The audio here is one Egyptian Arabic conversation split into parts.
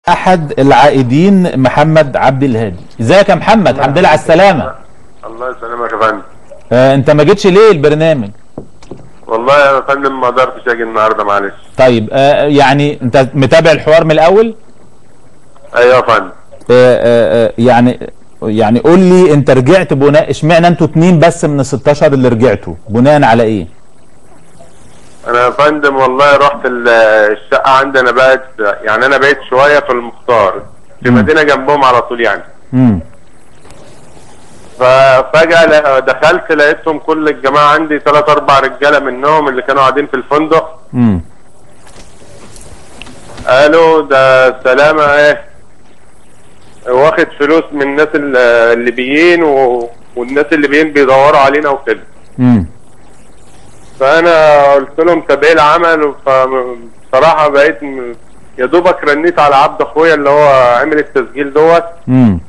احد العائدين محمد عبد الهادي ازيك يا محمد الحمد لله على السلامه الله يسلمك يا فندم آه انت ما جيتش ليه البرنامج والله يا فندم ما قدرتش اجي النهارده معلش طيب آه يعني انت متابع الحوار من الاول ايوه يا فندم آه آه آه، يعني يعني قول لي انت رجعت بناء اشمعنى انتوا اتنين بس من ال 16 اللي رجعتوا بناء على ايه انا يا فندم والله رحت ال- الشقه عندي انا بقت يعني انا بقيت شويه في المختار في مم. مدينه جنبهم على طول يعني امم ففجاه ل- دخلت لقيتهم كل الجماعه عندي ثلاث اربع رجاله منهم اللي كانوا قاعدين في الفندق امم قالوا ده سلامه ايه واخد فلوس من الناس ال- الليبيين و... والناس الليبيين بيدوروا علينا وكده امم فانا قلت لهم طب ايه العمل فبصراحه بقيت م- يا دوبك رنيت على عبد اخويا اللي هو عمل التسجيل دوت امم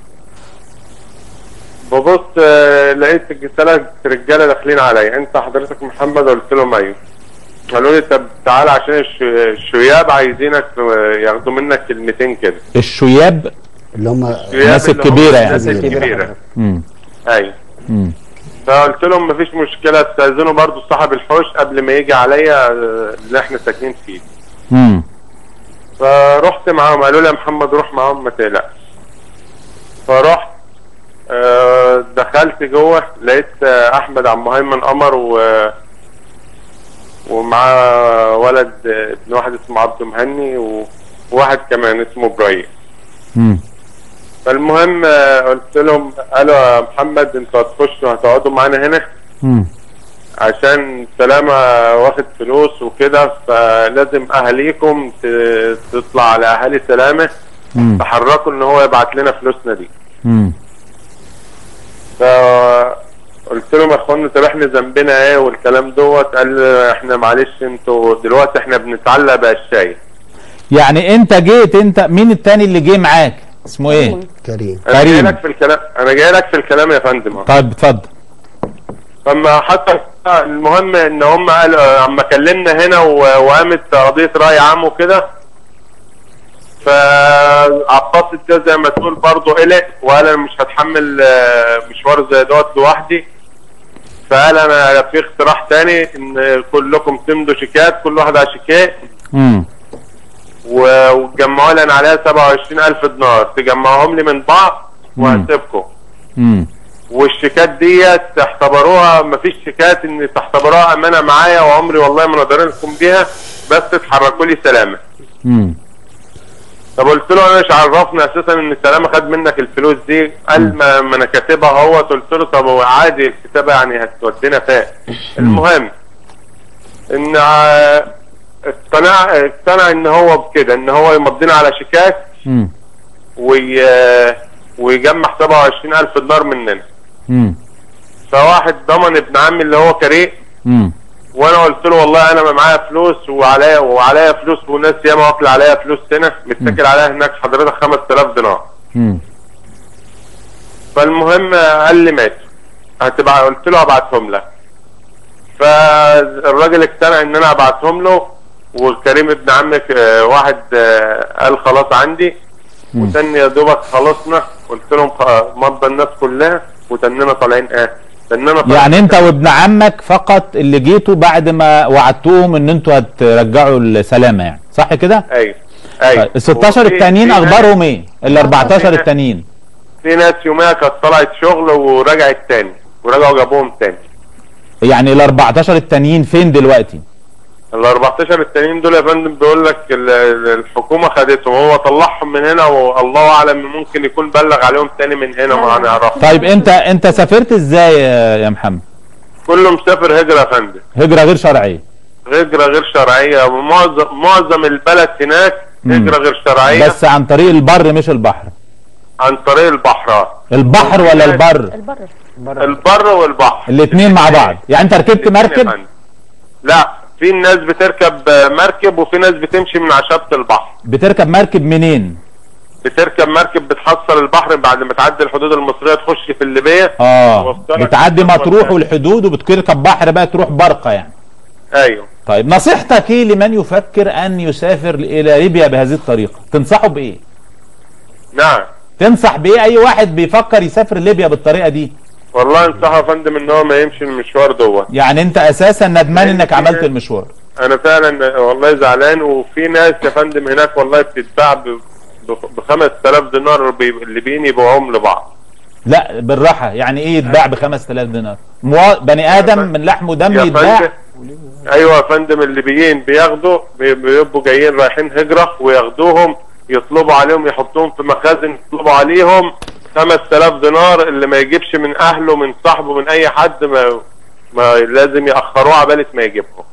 ببص آه، لقيت ثلاث رجاله داخلين عليا انت حضرتك محمد قلت لهم ايوه قالوا لي طب تعالى عشان الش- الشياب عايزينك آه، ياخدوا منك كلمتين كده الشياب اللي هم الشياب الناس اللي هم الكبيرة يعني. الناس الكبيره امم ايوه امم فقلت لهم مفيش مشكله استاذنوا برضو صاحب الحوش قبل ما يجي عليا آه، اللي احنا ساكنين فيه امم فرحت معاهم قالوا لي يا محمد روح معاهم ما تقلقش فرحت آه، دخلت جوه لقيت آه، احمد عبد المهيمن قمر و ومعاه ولد آه، ابن واحد اسمه عبد مهني و- وواحد كمان اسمه ابراهيم امم فالمهم آه، قلت لهم قالوا يا محمد انتوا هتخشوا هتقعدوا معانا هنا امم عشان سلامة واخد فلوس وكده فلازم اهاليكم ت- تطلع على اهالي سلامة امم تحركوا ان هو يبعت لنا فلوسنا دي امم فقلت لهم يا اخوانا طب احنا ذنبنا ايه والكلام دوت قال لي احنا معلش انتوا دلوقتي احنا بنتعلق بقشاية يعني انت جيت انت مين التاني اللي جه معاك اسمه ايه كريم انا جاي كريم. لك في الكلام انا جاي لك في الكلام يا فندم أهو. طيب اتفضل فما حتى المهم ان هم قالوا اما كلمنا هنا و- وقامت قضيه راي عام وكده فعباس ده زي ما تقول برضه قلق وقال انا مش هتحمل آه، مشوار زي دوت لوحدي فقال انا في اقتراح تاني ان كلكم تمضوا شيكات كل واحد على شيكات امم و- وتجمعوا لي انا عليها 27000 دينار تجمعوهم لي من بعض وهسيبكم امم والشيكات ديت تعتبروها مفيش شيكات ان تعتبروها امانه معايا وعمري والله ما نقدر لكم بيها بس تحركوا لي سلامه امم طب قلت له انا مش عرفني اساسا ان سلامه خد منك الفلوس دي قال ما, ما انا كاتبها هو قلت له طب هو عادي الكتابه يعني هتودينا فين المهم ان ع- اقتنع اقتنع ان هو بكده ان هو يمضينا على شيكات امم وي ويجمع 27000 دينار مننا امم فواحد ضمن ابن عمي اللي هو كريم امم وانا قلت له والله انا ما معايا فلوس وعليا وعليا فلوس وناس ياما واكله عليا فلوس هنا متكل عليها هناك حضرتك 5000 دينار امم فالمهم قال لي ماشي هتبقى قلت له هبعتهم لك فالراجل اقتنع ان انا ابعتهم له وكريم ابن عمك آه، واحد آه، قال خلاص عندي وتاني يا دوبك خلصنا قلت لهم خ- مضى الناس كلها وتننا طالعين ايه تننا طالعين يعني انت وابن عمك فقط اللي جيتوا بعد ما وعدتوهم ان انتوا هترجعوا السلامه يعني صح كده؟ ايوه ايوه ال 16 وفي- التانيين في ناس- اخبارهم ايه؟ ال 14 في- التانيين في ناس يوميها كانت طلعت شغل ورجعت تاني ورجعوا جابوهم تاني يعني ال 14 التانيين فين دلوقتي؟ ال 14 التانيين دول يا فندم بيقول لك ال- ال- الحكومه خدتهم هو طلعهم من هنا والله اعلم ممكن يكون بلغ عليهم تاني من هنا ما هنعرفش طيب انت انت سافرت ازاي يا يا محمد؟ كله مسافر هجره يا فندم هجره غير شرعيه هجره غير شرعيه ومعظم معظم البلد هناك مم. هجره غير شرعيه بس عن طريق البر مش البحر عن طريق البحر البحر ولا البر؟ البر البر والبحر الاثنين مع بعض يعني انت ركبت الاتنين يا مركب فندم. لا في ناس بتركب مركب وفي ناس بتمشي من عشبة البحر بتركب مركب منين؟ بتركب مركب بتحصل البحر بعد ما تعدي الحدود المصريه تخش في الليبيه اه توصلك بتعدي للمركب. مطروح والحدود وبتركب بحر بقى تروح برقه يعني ايوه طيب نصيحتك ايه لمن يفكر ان يسافر الى ليبيا بهذه الطريقه؟ تنصحه بايه؟ نعم تنصح بايه اي واحد بيفكر يسافر ليبيا بالطريقه دي والله انصحه يا فندم ان هو ما يمشي المشوار دوت يعني انت اساسا ندمان لأن انك في عملت ناس- المشوار انا فعلا والله زعلان وفي ناس يا فندم هناك والله بتتباع ب ب 5000 دينار بي- الليبيين يبيعوهم لبعض لا بالراحه يعني ايه يتباع ب 5000 دينار موا... بني ادم فندم- من لحم ودم يا يتباع فندم ايوه يا فندم الليبيين بياخدوا بي- بيبقوا جايين رايحين هجره وياخدوهم يطلبوا عليهم يحطوهم في مخازن يطلبوا عليهم 5000 دينار اللي ما يجيبش من اهله من صاحبه من اي حد ما, ما لازم ياخروه عبالة ما يجيبهم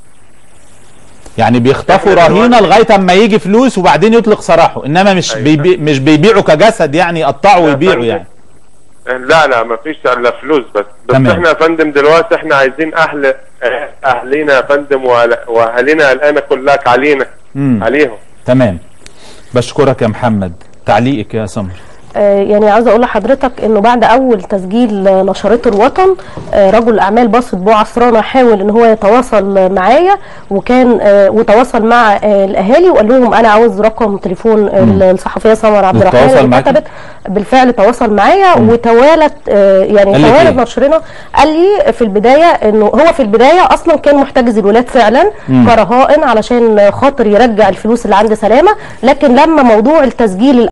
يعني بيخطفوا إحنا رهينه دلوقتي- لغايه اما يجي فلوس وبعدين يطلق سراحه انما مش أيوة. بيبي... مش بيبيعوا كجسد يعني يقطعوا لا، ويبيعوا فندم. يعني لا لا ما فيش الا فلوس بس بس تمام. احنا يا فندم دلوقتي احنا عايزين اهل اهلينا يا فندم وأهل- واهالينا قلقانه كلها علينا مم. عليهم تمام بشكرك يا محمد تعليقك يا سمر آه، يعني عاوزه اقول لحضرتك انه بعد اول تسجيل آه، نشرته الوطن آه، رجل اعمال باسط بو عصرانه حاول ان هو يتواصل آه، معايا وكان آه، وتواصل مع آه، الاهالي وقال لهم انا عاوز رقم تليفون آه، الصحفيه سمر عبد الرحمن وتواصل اللي معاكي؟ كتبت بالفعل تواصل معايا وتوالت آه، يعني قال لك توالت إيه؟ نشرنا قال لي في البدايه انه هو في البدايه اصلا كان محتجز الولاد فعلا كرهائن علشان خاطر يرجع الفلوس اللي عند سلامه لكن لما موضوع التسجيل